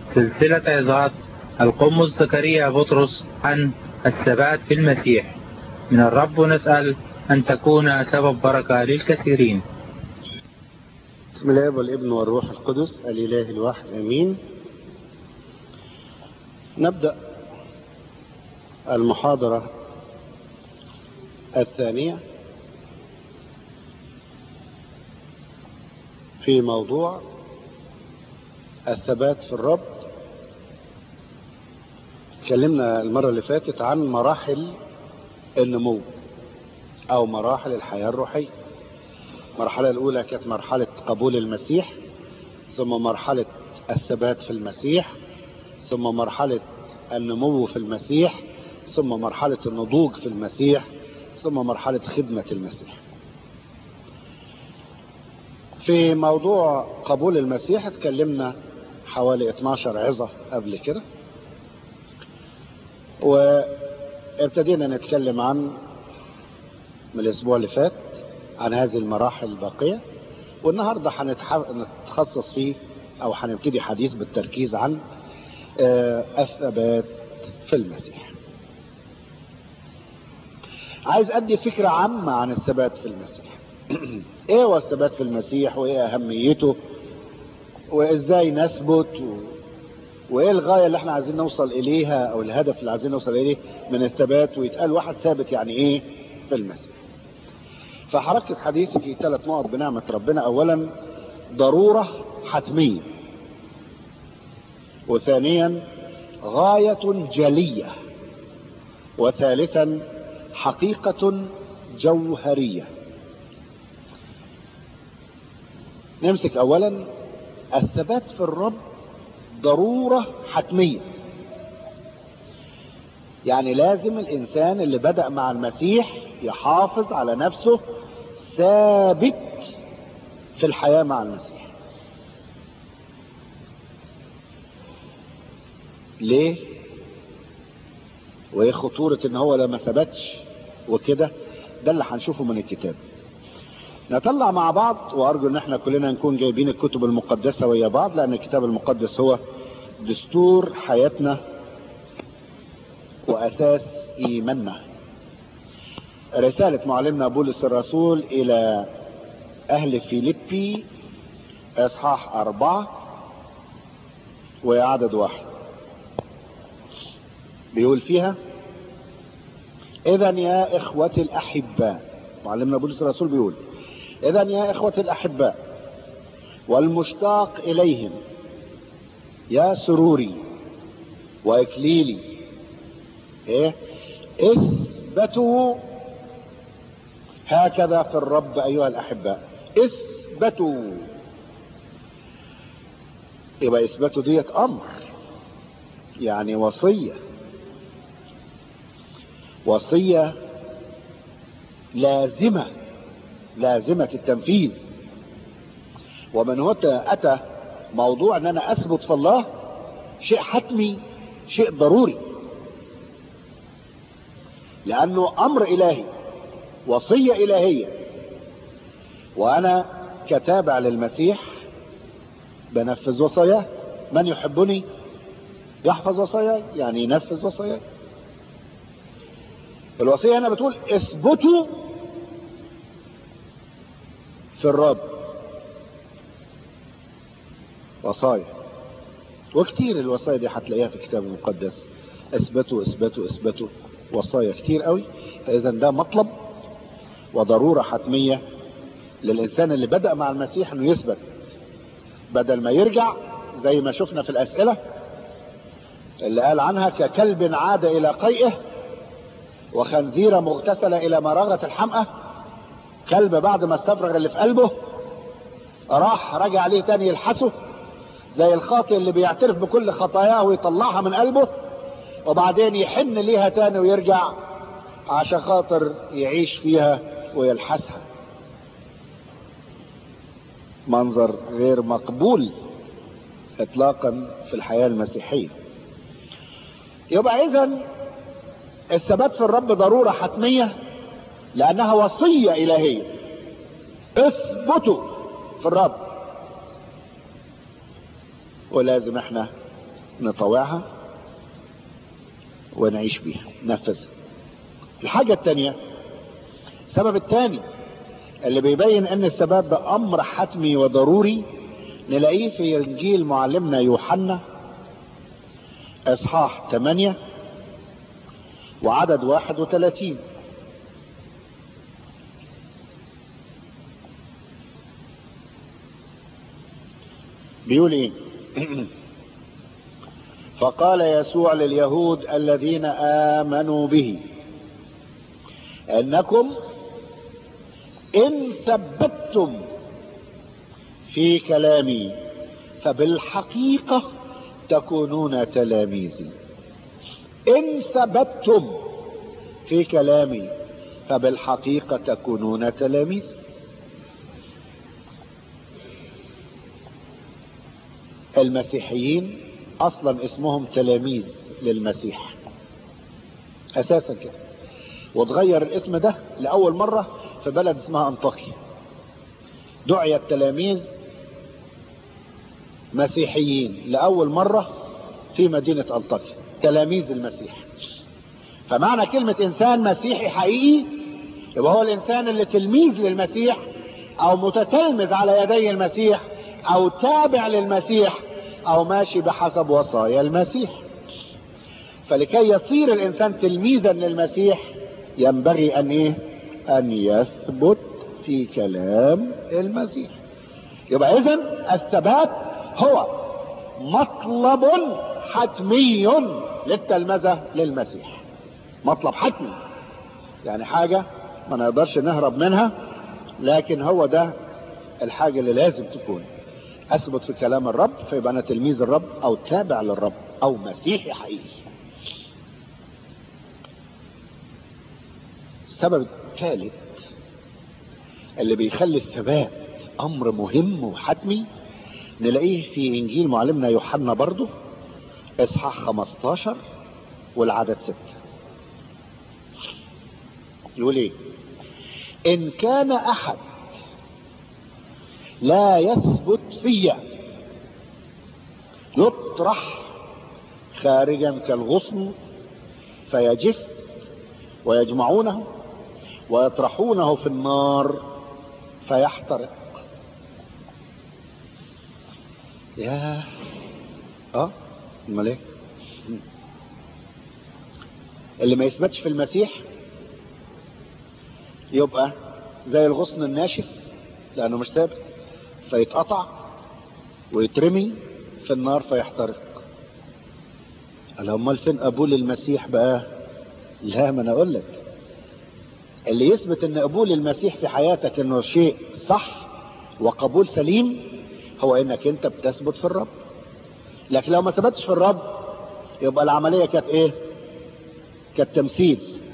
سلسلة عظات القمص زكريا بطرس عن الثبات في المسيح من الرب نسأل أن تكون سبب بركة للكثيرين بسم الله والابن والروح القدس الإله الواحد أمين نبدأ المحاضرة الثانية في موضوع الثبات في الرب اتكلمنا المرة اللي فاتت عن مراحل النمو أو مراحل الحياة الروحية المرحلة الأولى كانت مرحلة قبول المسيح ثم مرحلة الثبات في المسيح ثم مرحلة النمو في المسيح ثم مرحلة النضوج في المسيح ثم مرحلة خدمة المسيح في موضوع قبول المسيح اتكلمنا حوالي 12 عظة قبل كده وابتدينا نتكلم عن من الاسبوع اللي فات عن هذه المراحل الباقية والنهاردة هنتخصص فيه او هنبتدي حديث بالتركيز عن الثبات في المسيح عايز ادي فكرة عامة عن الثبات في المسيح ايه هو الثبات في المسيح وايه اهميته وازاي نثبت و... وايه الغاية اللي احنا عايزين نوصل اليها او الهدف اللي عايزين نوصل اليه من الثبات ويتقال واحد ثابت يعني ايه في المسيح فهركز حديثي في ثلاث نقط بنعمة ربنا اولا ضرورة حتمية وثانيا غاية جلية وثالثا حقيقة جوهرية نمسك اولا الثبات في الرب ضرورة حتمية يعني لازم الانسان اللي بدأ مع المسيح يحافظ على نفسه ثابت في الحياة مع المسيح ليه وايه خطورة ان هو لما ثبتش وكده ده اللي هنشوفه من الكتاب نطلع مع بعض وارجو ان احنا كلنا نكون جايبين الكتب المقدسة ويا بعض لان الكتاب المقدس هو دستور حياتنا واساس ايماننا رسالة معلمنا بولس الرسول الى اهل فيليبي اصحاح اربعة وعدد واحد بيقول فيها اذا يا اخوتي الاحباء معلمنا بولس الرسول بيقول اذا يا اخوتي الاحباء والمشتاق اليهم يا سروري واكليلي ايه اثبتوا هكذا في الرب ايها الاحباء اثبتوا يبقى اثبتوا ديت امر يعني وصيه وصية لازمة لازمة التنفيذ ومن هنا أتى موضوع أن أنا أثبت في الله شيء حتمي شيء ضروري لأنه أمر إلهي وصية إلهية وأنا كتابع للمسيح بنفذ وصاياه من يحبني يحفظ وصاياي يعني ينفذ وصاياي الوصية هنا بتقول اثبتوا في الرب وصايا وكتير الوصايا دي هتلاقيها في الكتاب المقدس اثبتوا اثبتوا اثبتوا وصايا كتير قوي فاذا ده مطلب وضرورة حتمية للانسان اللي بدأ مع المسيح انه يثبت بدل ما يرجع زي ما شفنا في الاسئلة اللي قال عنها ككلب عاد الى قيئه وخنزيرة مغتسلة الى مرارة الحمقى كلب بعد ما استفرغ اللي في قلبه راح رجع عليه تاني يلحسه زي الخاطئ اللي بيعترف بكل خطاياه ويطلعها من قلبه وبعدين يحن ليها تاني ويرجع عشان خاطر يعيش فيها ويلحسها منظر غير مقبول اطلاقا في الحياة المسيحية يبقى اذا الثبات في الرب ضرورة حتمية لانها وصية الهية اثبتوا في الرب ولازم احنا نطوعها ونعيش بيها ننفذها الحاجة الثانية السبب الثاني اللي بيبين ان الثبات ده امر حتمي وضروري نلاقيه في انجيل معلمنا يوحنا اصحاح 8 وعدد 31 بيقول ايه فقال يسوع لليهود الذين امنوا به انكم ان ثبتتم في كلامي فبالحقيقه تكونون تلاميذي ان ثبتتم في كلامي فبالحقيقه تكونون تلاميذ المسيحيين اصلا اسمهم تلاميذ للمسيح اساسا كده وتغير الاسم ده لاول مره في بلد اسمها انطاكيا دعي التلاميذ مسيحيين لاول مره في مدينه انطاكيا تلاميذ المسيح فمعنى كلمه انسان مسيحي حقيقي يبقى هو الانسان اللي تلميذ للمسيح او متتلمذ على يدي المسيح او تابع للمسيح او ماشي بحسب وصايا المسيح فلكي يصير الانسان تلميذا للمسيح ينبغي ان ايه ان يثبت في كلام المسيح يبقى اذا الثبات هو مطلب حتمي للتلمذة للمسيح مطلب حتمي يعني حاجة ما نقدرش نهرب منها لكن هو ده الحاجة اللي لازم تكون اثبت في كلام الرب فيبقى انا تلميذ الرب او تابع للرب او مسيحي حقيقي السبب الثالث اللي بيخلي الثبات امر مهم وحتمي نلاقيه في انجيل معلمنا يوحنا برضه اصحاح 15 والعدد 6 يقول ايه ان كان احد لا يثبت فيا يطرح خارجا كالغصن فيجف ويجمعونه ويطرحونه في النار فيحترق يا اه امال ايه اللي ما يثبتش في المسيح يبقى زي الغصن الناشف لانه مش ثابت فيتقطع ويترمي في النار فيحترق قال امال فين قبول المسيح بقى لا ما انا اقول لك اللي يثبت ان قبول المسيح في حياتك انه شيء صح وقبول سليم هو انك انت بتثبت في الرب لكن لو ما ثبتش في الرب يبقى العمليه كانت ايه كانت تمثيل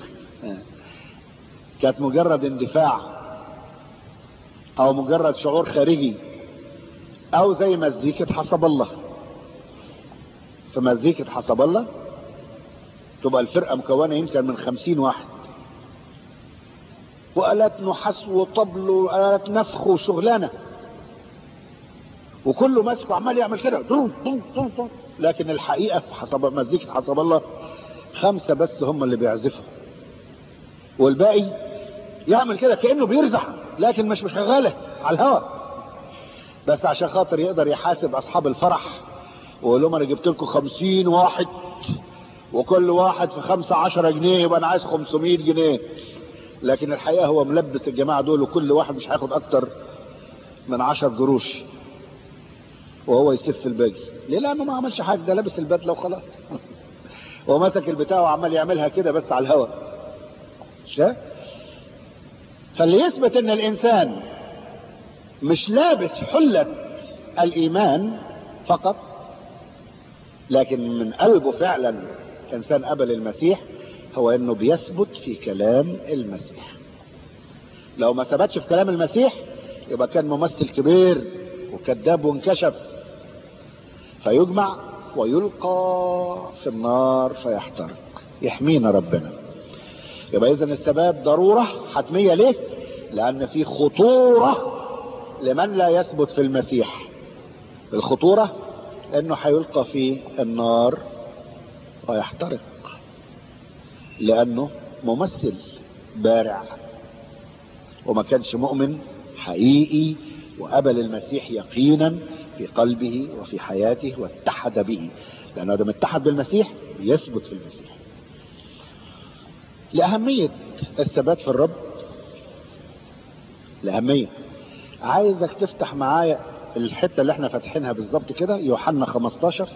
كانت مجرد اندفاع او مجرد شعور خارجي او زي مزيكة حسب الله في مزيكة حسب الله تبقى الفرقة مكونة يمكن من خمسين واحد وآلات نحاس وطبل وآلات نفخ وشغلانة وكله ماسك وعمال يعمل كده لكن الحقيقة في حسب مزيكة حسب الله خمسة بس هم اللي بيعزفوا والباقي يعمل كده كأنه بيرزع لكن مش شغالة على الهواء بس عشان خاطر يقدر يحاسب أصحاب الفرح ويقول لهم أنا جبت لكم خمسين واحد وكل واحد في خمسة عشرة جنيه يبقى أنا عايز خمسمائة جنيه لكن الحقيقة هو ملبس الجماعة دول وكل واحد مش هياخد أكتر من عشر جروش وهو يسف الباقي ليه لأنه ما عملش حاجة ده لابس البدلة وخلاص هو مسك البتاع وعمال يعملها كده بس على الهواء شايف فاللي يثبت ان الانسان مش لابس حلة الايمان فقط لكن من قلبه فعلا انسان قبل المسيح هو انه بيثبت في كلام المسيح لو ما ثبتش في كلام المسيح يبقى كان ممثل كبير وكذاب وانكشف فيجمع ويلقى في النار فيحترق يحمينا ربنا يبقى اذا الثبات ضرورة حتمية ليه لان في خطورة لمن لا يثبت في المسيح الخطورة انه هيلقى في النار ويحترق لانه ممثل بارع وما كانش مؤمن حقيقي وقبل المسيح يقينا في قلبه وفي حياته واتحد به لانه دام اتحد بالمسيح يثبت في المسيح لأهمية الثبات في الرب لأهمية عايزك تفتح معايا الحتة اللي احنا فاتحينها بالظبط كده يوحنا 15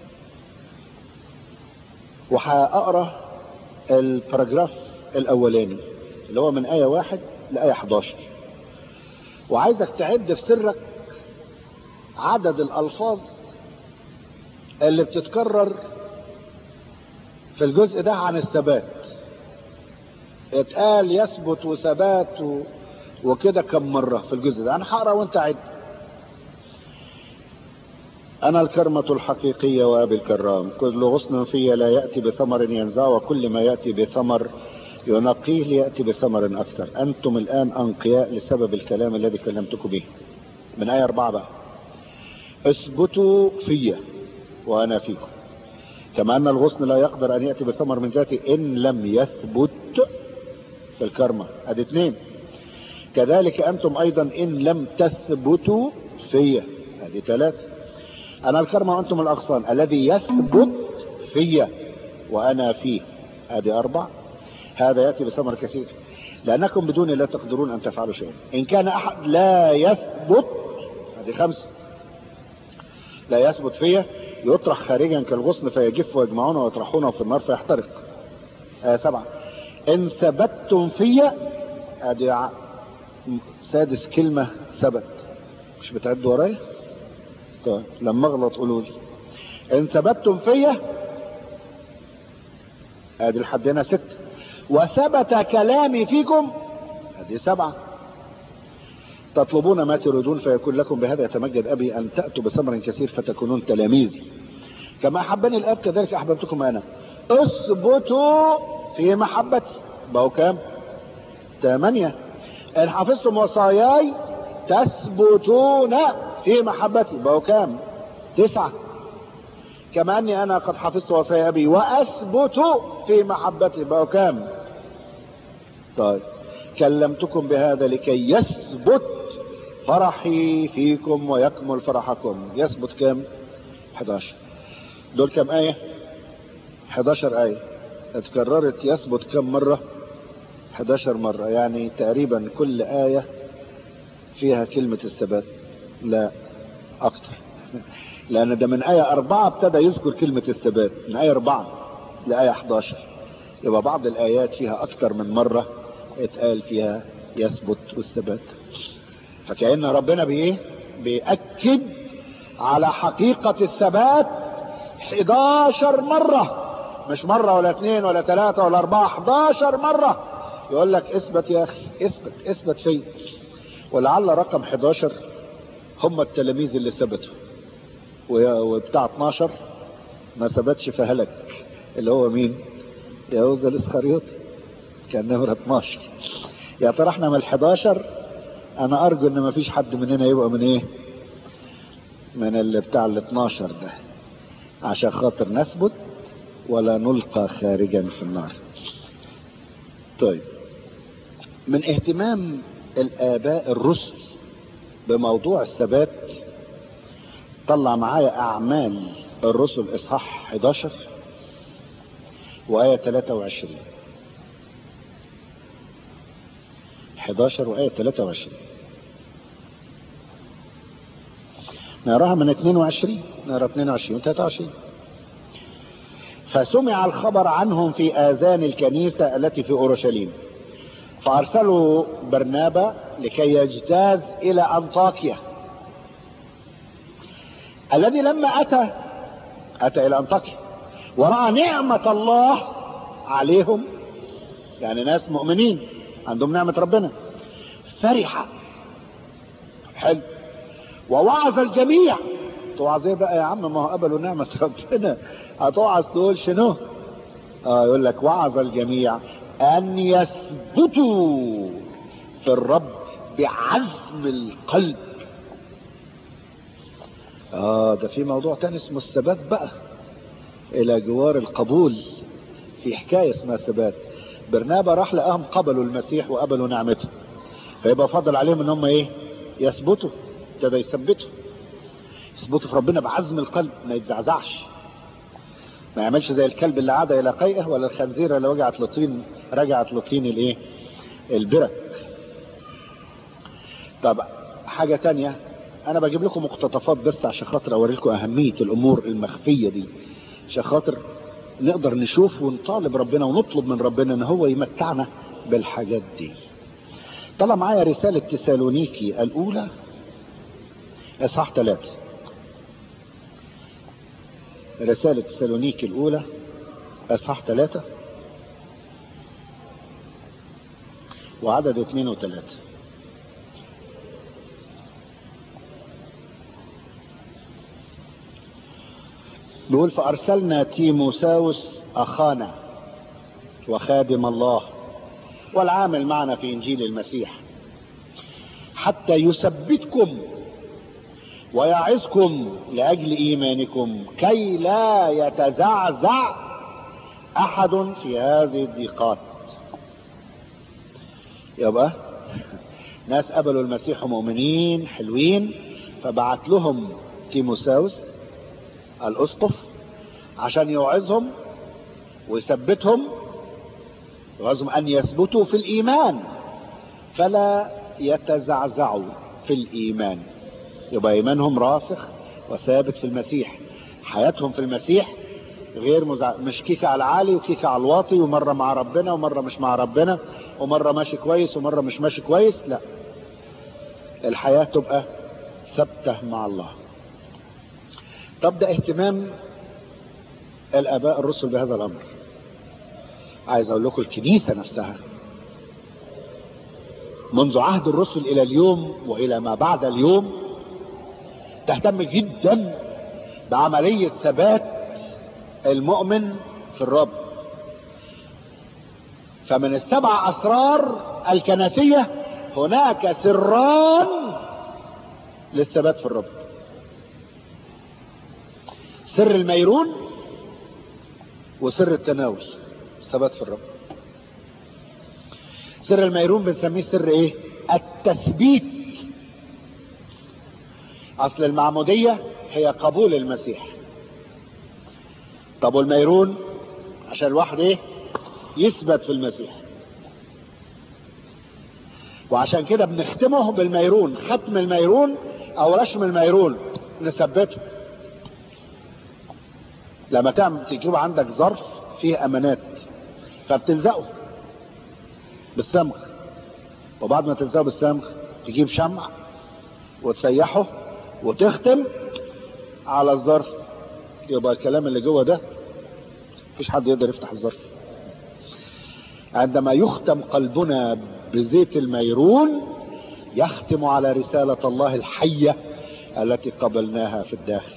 وهقرا الباراجراف الأولاني اللي هو من آية واحد لآية 11 وعايزك تعد في سرك عدد الألفاظ اللي بتتكرر في الجزء ده عن الثبات اتقال يثبت وثبات و... وكده كم مرة في الجزء ده انا هقرا وانت عد انا الكرمة الحقيقية وابي الكرام كل غصن في لا يأتي بثمر ينزع وكل ما يأتي بثمر ينقيه ليأتي بثمر اكثر انتم الان انقياء لسبب الكلام الذي كلمتكم به من آية أربعة بقى اثبتوا في وانا فيكم كما ان الغصن لا يقدر ان يأتي بثمر من ذاته ان لم يثبت في الكرمة ادي اثنين كذلك انتم ايضا ان لم تثبتوا في ادي ثلاثة انا الكرمة وانتم الاغصان الذي يثبت في وانا فيه ادي اربع هذا يأتي بثمر كثير لانكم بدون لا تقدرون ان تفعلوا شيئا ان كان احد لا يثبت ادي خمسة لا يثبت فيه يطرح خارجا كالغصن فيجف ويجمعونه ويطرحونه في النار فيحترق آه سبعة ان ثبتتم في ادي سادس كلمة ثبت مش بتعد ورايا طيب لما اغلط قولوا لي ان ثبتتم في ادي لحد هنا ست وثبت كلامي فيكم ادي سبعة تطلبون ما تريدون فيكون لكم بهذا يتمجد ابي ان تأتوا بثمر كثير فتكونون تلاميذي كما احبني الاب كذلك احببتكم انا اثبتوا في محبتي بقوا كام ثمانية ان حفظتم وصاياي تثبتون في محبتي بقوا كام تسعة كما اني انا قد حفظت وصايا ابي واثبت في محبتي بقوا كام طيب كلمتكم بهذا لكي يثبت فرحي فيكم ويكمل فرحكم يثبت كم 11 دول كم آية 11 آية اتكررت يثبت كم مرة 11 مرة يعني تقريبا كل آية فيها كلمة الثبات لا أكتر لأن ده من آية أربعة ابتدى يذكر كلمة الثبات من آية أربعة لآية 11 يبقى بعض الآيات فيها أكتر من مرة اتقال فيها يثبت والثبات فكأن ربنا بإيه بيأكد على حقيقة الثبات 11 مرة مش مرة ولا اثنين ولا ثلاثة ولا أربعة 11 مرة يقول لك اثبت يا أخي اثبت اثبت في ولعل رقم 11 هم التلاميذ اللي ثبتوا وبتاع 12 ما ثبتش فهلك اللي هو مين يهوذا الاسخريوطي كان نمرة 12 يا ترى احنا من ال 11 انا ارجو ان ما فيش حد مننا يبقى من ايه من اللي بتاع ال 12 ده عشان خاطر نثبت ولا نلقى خارجا في النار طيب من اهتمام الاباء الرسل بموضوع الثبات طلع معايا اعمال الرسل اصحاح 11 وايه 23 11 وآية 23 نراها من 22 نرى 22 23 فسمع الخبر عنهم في آذان الكنيسة التي في أورشليم فأرسلوا برنابا لكي يجتاز إلى أنطاكيا الذي لما أتى أتى إلى أنطاكيا ورأى نعمة الله عليهم يعني ناس مؤمنين عندهم نعمة ربنا فرحة حلو ووعظ الجميع توعظ ايه بقى يا عم ما هو قبلوا نعمة ربنا هتوعظ تقول شنو اه يقول لك وعظ الجميع ان يثبتوا في الرب بعزم القلب اه ده في موضوع تاني اسمه الثبات بقى الى جوار القبول في حكاية اسمها ثبات برنابا راح لقاهم قبلوا المسيح وقبلوا نعمته فيبقى فضل عليهم ان هم ايه يثبتوا ابتدى يثبتوا يثبتوا في ربنا بعزم القلب ما يتزعزعش ما يعملش زي الكلب اللي عاد الى قيئه ولا الخنزيره اللي وجعت لطين رجعت لطين الايه البرك طب حاجه تانية انا بجيب لكم مقتطفات بس عشان خاطر اوري لكم اهميه الامور المخفيه دي عشان خاطر نقدر نشوف ونطالب ربنا ونطلب من ربنا ان هو يمتعنا بالحاجات دي طلع معايا رسالة تسالونيكي الأولى إصحاح ثلاثة رسالة تسالونيكي الأولى إصحاح ثلاثة وعدد اثنين وثلاثة بيقول فأرسلنا تيموساوس أخانا وخادم الله والعامل معنا في إنجيل المسيح حتى يثبتكم ويعظكم لأجل إيمانكم كي لا يتزعزع أحد في هذه الضيقات يبقى ناس قبلوا المسيح مؤمنين حلوين فبعت لهم تيموساوس الأسقف عشان يوعظهم ويثبتهم يوعظهم أن يثبتوا في الإيمان فلا يتزعزعوا في الإيمان يبقى إيمانهم راسخ وثابت في المسيح حياتهم في المسيح غير مزع... مش كيكة على العالي وكيكة على الواطي ومرة مع ربنا ومرة مش مع ربنا ومرة ماشي كويس ومرة مش ماشي كويس لا الحياة تبقى ثابتة مع الله طب ده اهتمام الآباء الرسل بهذا الأمر عايز أقول لكم الكنيسة نفسها منذ عهد الرسل إلى اليوم وإلى ما بعد اليوم تهتم جدا بعملية ثبات المؤمن في الرب فمن السبع أسرار الكنسية هناك سران للثبات في الرب سر الميرون وسر التناول ثبات في الرب سر الميرون بنسميه سر ايه التثبيت اصل المعمودية هي قبول المسيح طب والميرون عشان الواحد ايه يثبت في المسيح وعشان كده بنختمه بالميرون ختم الميرون او رشم الميرون نثبته لما تعمل تجيب عندك ظرف فيه امانات فبتلزقه بالصمغ وبعد ما تلزقه بالصمغ تجيب شمع وتسيحه وتختم على الظرف يبقى الكلام اللي جوه ده مفيش حد يقدر يفتح الظرف عندما يختم قلبنا بزيت الميرون يختم على رسالة الله الحية التي قبلناها في الداخل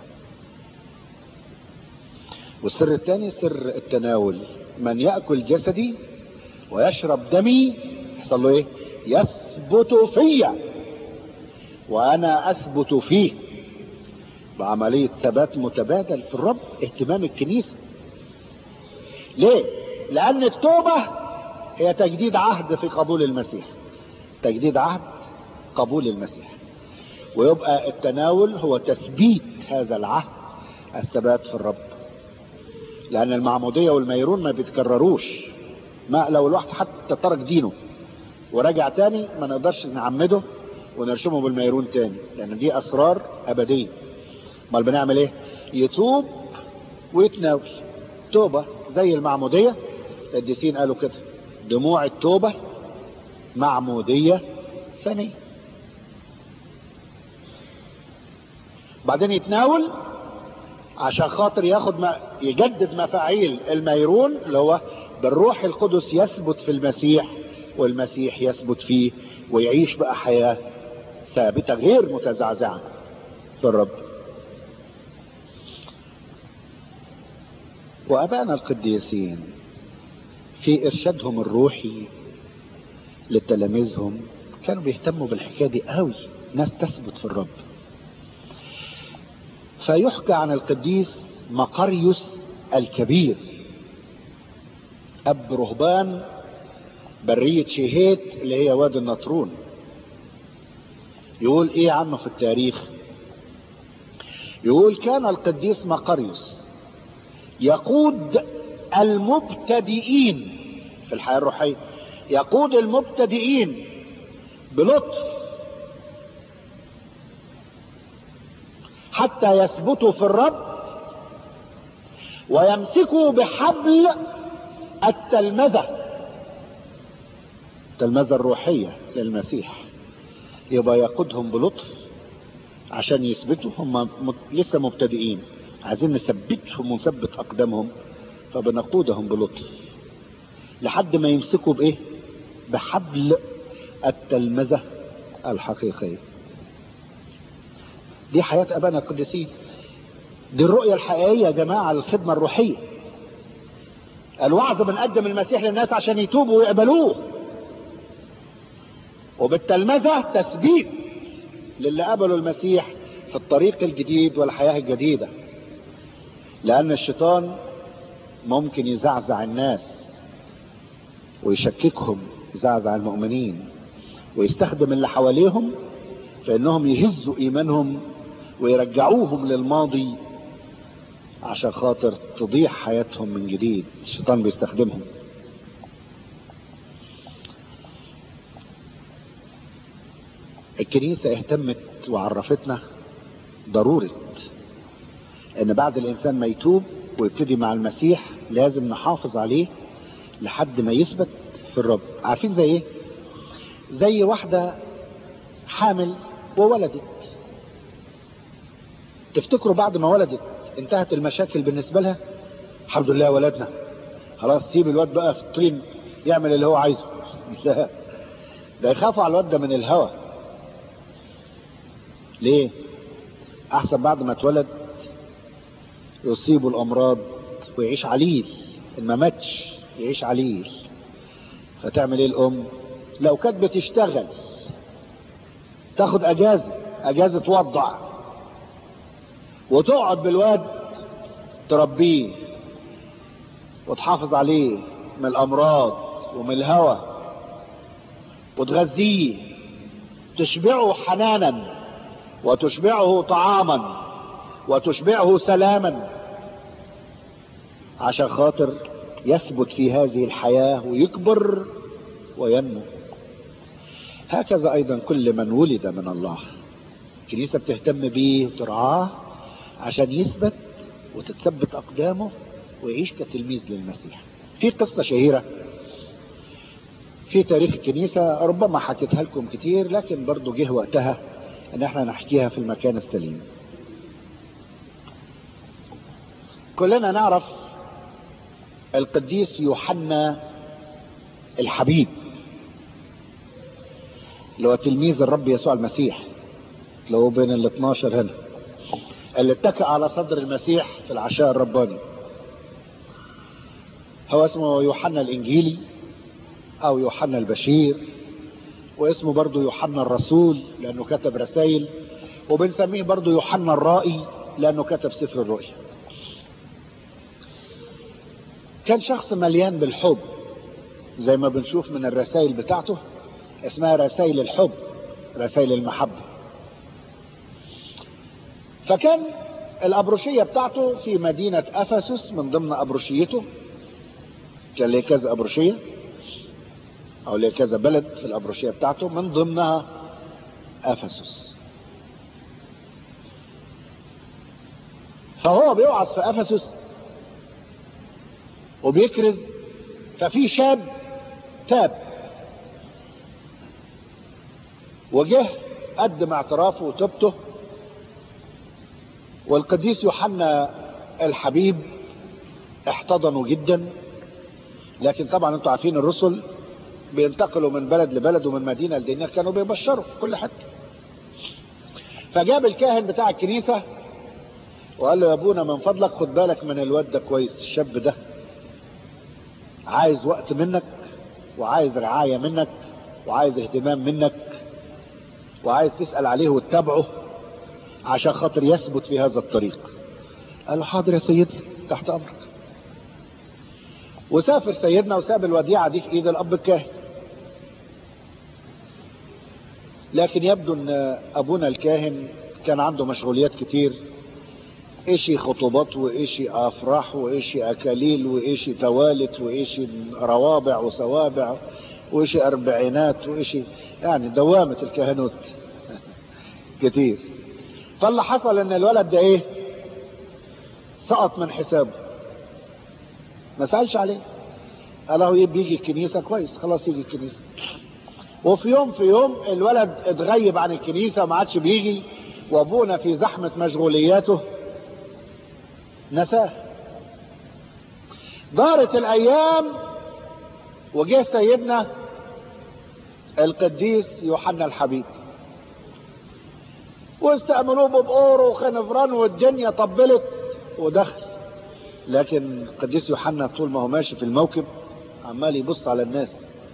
والسر الثاني سر التناول من يأكل جسدي ويشرب دمي يحصل له ايه يثبت فيا وانا اثبت فيه بعملية ثبات متبادل في الرب اهتمام الكنيسة ليه لان التوبة هي تجديد عهد في قبول المسيح تجديد عهد قبول المسيح ويبقى التناول هو تثبيت هذا العهد الثبات في الرب لان المعمودية والميرون ما بيتكرروش ما لو الواحد حتى ترك دينه ورجع تاني ما نقدرش نعمده ونرشمه بالميرون تاني لان دي اسرار ابدية امال بنعمل ايه يتوب ويتناول توبة زي المعمودية القديسين قالوا كده دموع التوبة معمودية ثانية بعدين يتناول عشان خاطر ياخد ما يجدد مفاعيل الميرون اللي هو بالروح القدس يثبت في المسيح والمسيح يثبت فيه ويعيش بقى حياة ثابتة غير متزعزعة في الرب وأبانا القديسين في إرشادهم الروحي لتلاميذهم كانوا بيهتموا بالحكاية دي قوي ناس تثبت في الرب فيحكى عن القديس مقريوس الكبير أب رهبان برية شيهيت اللي هي وادي النطرون يقول ايه عنه في التاريخ يقول كان القديس مقريوس يقود المبتدئين في الحياة الروحية يقود المبتدئين بلطف حتى يثبتوا في الرب ويمسكوا بحبل التلمذة التلمذة الروحية للمسيح يبقى يقودهم بلطف عشان يثبتوا هم لسه مبتدئين عايزين نثبتهم ونثبت اقدامهم فبنقودهم بلطف لحد ما يمسكوا بايه بحبل التلمذة الحقيقية دي حياة ابانا القديسين دي الرؤية الحقيقية يا جماعة للخدمة الروحية الوعظ بنقدم المسيح للناس عشان يتوبوا ويقبلوه وبالتلمذة تثبيت للي قبلوا المسيح في الطريق الجديد والحياة الجديدة لأن الشيطان ممكن يزعزع الناس ويشككهم يزعزع المؤمنين ويستخدم اللي حواليهم في انهم يهزوا ايمانهم ويرجعوهم للماضي عشان خاطر تضيع حياتهم من جديد الشيطان بيستخدمهم الكنيسة اهتمت وعرفتنا ضرورة ان بعد الانسان ما يتوب ويبتدي مع المسيح لازم نحافظ عليه لحد ما يثبت في الرب عارفين زي ايه زي واحدة حامل وولدت تفتكروا بعد ما ولدت انتهت المشاكل بالنسبة لها الحمد لله ولدنا خلاص سيب الواد بقى في الطين يعمل اللي هو عايزه لا ده يخافوا على الواد ده من الهوى ليه احسن بعد ما اتولد يصيبه الامراض ويعيش عليل ان ما ماتش يعيش عليل فتعمل ايه الام لو كانت بتشتغل تاخد اجازه اجازه وضع وتقعد بالواد تربيه وتحافظ عليه من الامراض ومن الهوى وتغذيه تشبعه حنانا وتشبعه طعاما وتشبعه سلاما عشان خاطر يثبت في هذه الحياة ويكبر وينمو هكذا ايضا كل من ولد من الله الكنيسة بتهتم بيه وترعاه عشان يثبت وتتثبت اقدامه ويعيش كتلميذ للمسيح في قصة شهيرة في تاريخ الكنيسة ربما حكيتها لكم كتير لكن برضو جه وقتها ان احنا نحكيها في المكان السليم كلنا نعرف القديس يوحنا الحبيب اللي هو تلميذ الرب يسوع المسيح اللي هو بين ال 12 هنا اللي اتكى على صدر المسيح في العشاء الرباني هو اسمه يوحنا الانجيلي او يوحنا البشير واسمه برضو يوحنا الرسول لانه كتب رسائل وبنسميه برضو يوحنا الرائي لانه كتب سفر الرؤيا كان شخص مليان بالحب زي ما بنشوف من الرسائل بتاعته اسمها رسائل الحب رسائل المحبة فكان الأبروشية بتاعته في مدينة أفسس من ضمن أبروشيته كان ليه كذا أبروشية أو ليه كذا بلد في الأبروشية بتاعته من ضمنها أفسس فهو بيوعظ في أفسس وبيكرز ففي شاب تاب وجه قدم اعترافه وتوبته والقديس يوحنا الحبيب احتضنوا جدا لكن طبعا انتوا عارفين الرسل بينتقلوا من بلد لبلد ومن مدينة لدينة كانوا بيبشروا في كل حتة فجاب الكاهن بتاع الكنيسة وقال له يا ابونا من فضلك خد بالك من الواد ده كويس الشاب ده عايز وقت منك وعايز رعاية منك وعايز اهتمام منك وعايز تسأل عليه وتتابعه عشان خاطر يثبت في هذا الطريق قال له حاضر يا سيدنا تحت امرك وسافر سيدنا وساب الوديعة دي في ايد الاب الكاهن لكن يبدو ان ابونا الكاهن كان عنده مشغوليات كتير ايشي خطوبات وايشي افراح وايشي اكاليل وايشي توالت وايشي روابع وسوابع وايشي اربعينات وايشي يعني دوامة الكهنوت كتير فاللي حصل ان الولد ده ايه سقط من حسابه ما سألش عليه قال له بيجي الكنيسة كويس خلاص يجي الكنيسة وفي يوم في يوم الولد اتغيب عن الكنيسة وما عادش بيجي وابونا في زحمة مشغولياته نساه دارت الايام وجه سيدنا القديس يوحنا الحبيب واستأمنوه ببقور وخنفران والدنيا طبلت ودخل لكن القديس يوحنا طول ما هو ماشي في الموكب عمال يبص على الناس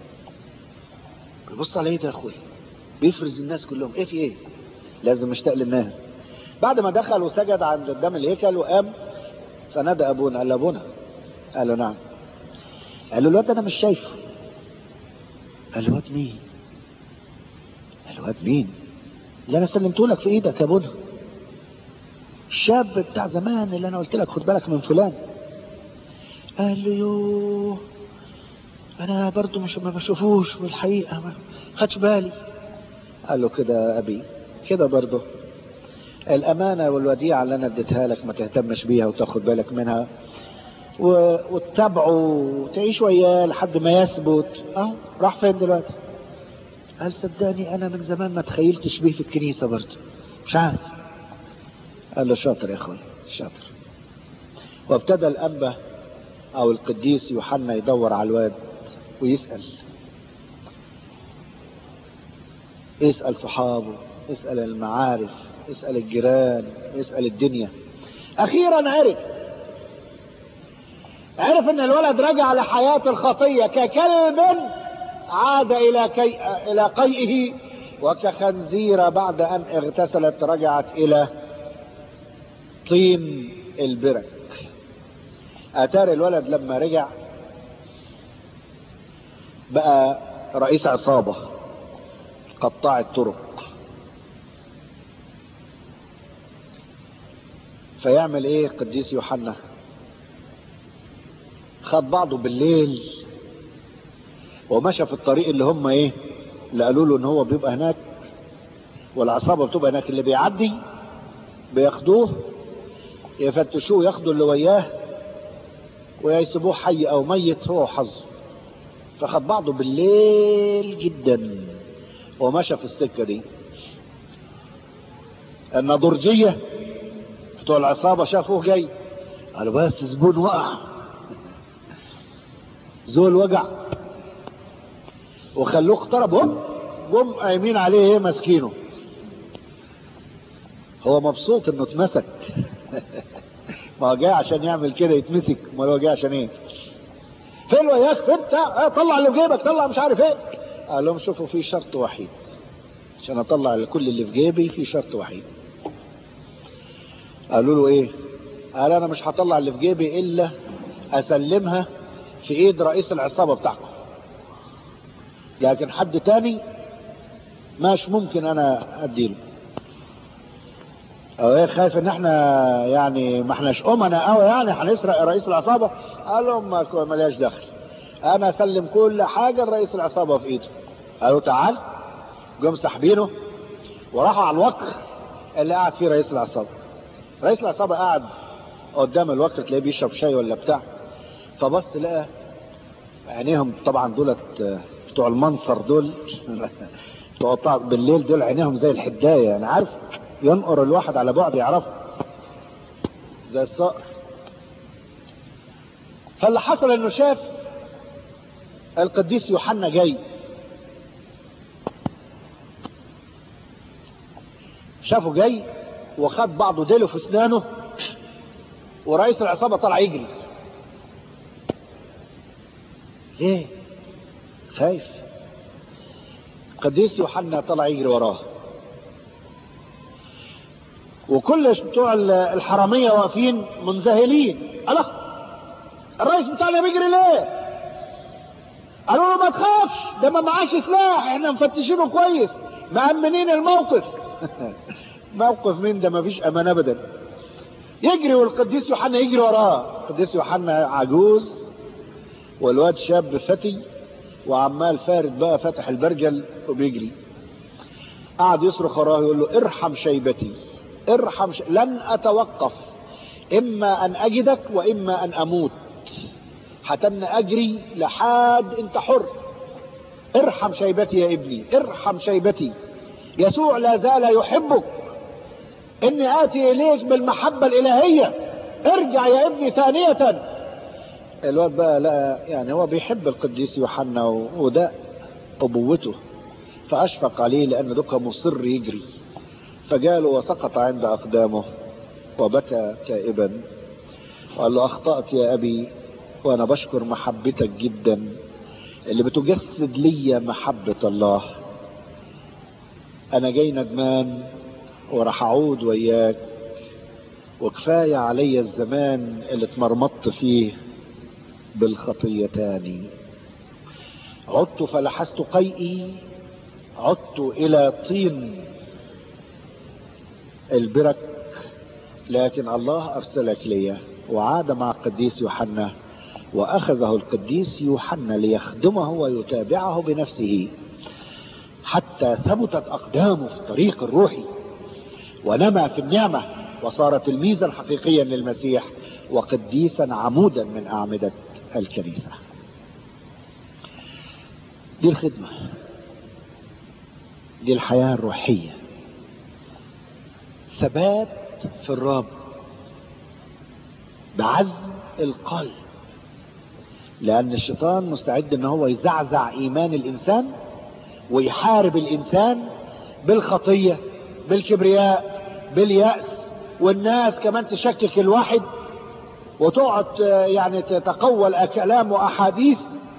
بيبص على ايه ده يا اخويا بيفرز الناس كلهم ايه في ايه لازم اشتاق للناس بعد ما دخل وسجد عند قدام الهيكل وقام فنادى ابونا قال له ابونا قال له نعم قال له الواد انا مش شايفه قال له واد مين قال له واد مين اللي انا سلمته لك في ايدك يا ابونا الشاب بتاع زمان اللي انا قلت لك خد بالك من فلان قال له يوه انا برضو مش ما بشوفوش والحقيقه ما خدش بالي قال له كده يا ابي كده برضه الامانه والوديعه اللي انا اديتها لك ما تهتمش بيها وتاخد بالك منها و... وتتابعه وتعيش وياه لحد ما يثبت اهو راح فين دلوقتي قال صدقني انا من زمان ما تخيلتش بيه في الكنيسه برضه مش عارف قال له شاطر يا اخوي شاطر وابتدى الانبا او القديس يوحنا يدور على الواد ويسال يسال صحابه يسال المعارف يسال الجيران يسال الدنيا اخيرا عرف عرف ان الولد رجع لحياة الخطية ككلب عاد الى كي الى قيئه وكخنزيرة بعد ان اغتسلت رجعت الى طين البرك اتار الولد لما رجع بقى رئيس عصابة قطاع الطرق فيعمل ايه قديس يوحنا خد بعضه بالليل ومشى في الطريق اللي هم ايه اللي قالوا له ان هو بيبقى هناك والعصابة بتبقى هناك اللي بيعدي بياخدوه يفتشوه ياخدوا اللي وياه ويسيبوه حي او ميت هو وحظه فخد بعضه بالليل جدا ومشى في السكة دي النضرجية بتوع العصابة شافوه جاي قالوا بس زبون وقع زول وجع وخلوه اقترب هوب جم قايمين عليه ايه ماسكينه هو مبسوط انه اتمسك ما هو جاي عشان يعمل كده يتمسك ما هو جاي عشان ايه فين وياك انت اه طلع اللي في جيبك طلع مش عارف ايه قال لهم شوفوا في شرط وحيد عشان اطلع كل اللي في جيبي في شرط وحيد قالوا له ايه قال انا مش هطلع اللي في جيبي الا اسلمها في ايد رئيس العصابة بتاعكم لكن حد تاني مش ممكن انا اديله او ايه خايف ان احنا يعني ما احناش امنا قوي يعني هنسرق رئيس العصابة قال لهم ما ملياش دخل انا اسلم كل حاجة لرئيس العصابة في ايده قالوا تعال جم ساحبينه وراحوا على الوكر اللي قاعد فيه رئيس العصابة رئيس العصابة قاعد قدام الوكر تلاقيه بيشرب شاي ولا بتاع فبص لقى عينيهم طبعا دولت بتوع المنصر دول بتوع بالليل دول عينيهم زي الحداية يعني عارف ينقر الواحد على بعد يعرفه زي الصقر فاللي حصل انه شاف القديس يوحنا جاي شافه جاي وخد بعضه ديله في اسنانه ورئيس العصابة طلع يجري ليه خايف قديس يوحنا طلع يجري وراه وكل بتوع الحرامية واقفين منذهلين الله الرئيس بتاعنا بيجري ليه قالوا له ما تخافش ده ما معاش سلاح احنا مفتشينه كويس مأمنين الموقف موقف مين ده ما فيش امان ابدا يجري والقديس يوحنا يجري وراه القديس يوحنا عجوز والواد شاب فتي وعمال فارد بقى فاتح البرجل وبيجري قعد يصرخ وراه يقول له ارحم شيبتي ارحم ش... لن اتوقف اما ان اجدك واما ان اموت حتى اجري لحد انت حر ارحم شيبتي يا ابني ارحم شيبتي يسوع لا زال يحبك اني اتي اليك بالمحبة الالهية ارجع يا ابني ثانية الواد بقى لا يعني هو بيحب القديس يوحنا وده ابوته فاشفق عليه لان دوكا مصر يجري فجاله وسقط عند اقدامه وبكى تائبا وقال له اخطأت يا ابي وانا بشكر محبتك جدا اللي بتجسد لي محبة الله انا جاي ندمان وراح اعود وياك وكفاية علي الزمان اللي اتمرمطت فيه بالخطيتان عدت فلحست قيئي عدت الى طين البرك لكن الله ارسلك لي وعاد مع القديس يوحنا واخذه القديس يوحنا ليخدمه ويتابعه بنفسه حتى ثبتت اقدامه في الطريق الروحي ونما في النعمه وصار تلميذا حقيقيا للمسيح وقديسا عمودا من اعمده الكنيسه دي الخدمه دي الحياه الروحيه ثبات في الرب بعزم القلب لان الشيطان مستعد ان هو يزعزع ايمان الانسان ويحارب الانسان بالخطية بالكبرياء باليأس والناس كمان تشكك الواحد وتقعد يعني تتقول كلام واحاديث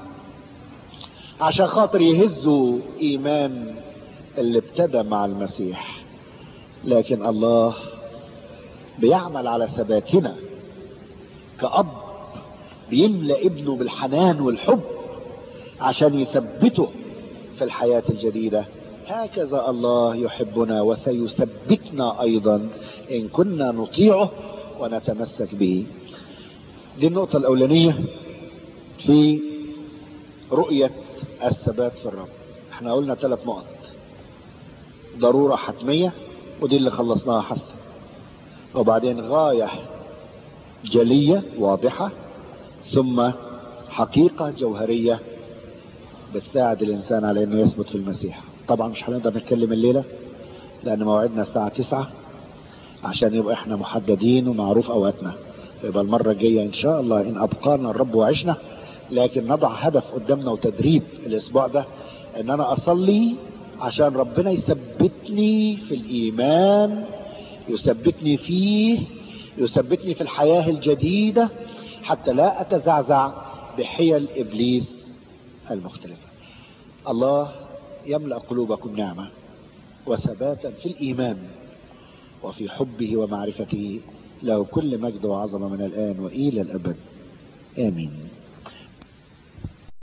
عشان خاطر يهزوا ايمان اللي ابتدى مع المسيح لكن الله بيعمل على ثباتنا كأب بيملأ ابنه بالحنان والحب عشان يثبته في الحياة الجديدة هكذا الله يحبنا وسيثبتنا أيضا إن كنا نطيعه ونتمسك به دي النقطة الأولانية في رؤية الثبات في الرب احنا قلنا ثلاث نقط ضرورة حتمية ودي اللي خلصناها حسن وبعدين غاية جلية واضحة ثم حقيقة جوهرية بتساعد الإنسان على أنه يثبت في المسيح طبعا مش هنقدر نتكلم الليلة لأن موعدنا الساعة تسعة عشان يبقى احنا محددين ومعروف أوقاتنا يبقى المرة الجاية إن شاء الله إن أبقانا الرب وعشنا لكن نضع هدف قدامنا وتدريب الأسبوع ده إن أنا أصلي عشان ربنا يثبتني في الإيمان يثبتني فيه يثبتني في الحياة الجديدة حتى لا أتزعزع بحيل إبليس المختلفة الله يملأ قلوبكم نعمة وثباتا في الإيمان وفي حبه ومعرفته له كل مجد وعظمة من الآن وإلى الأبد آمين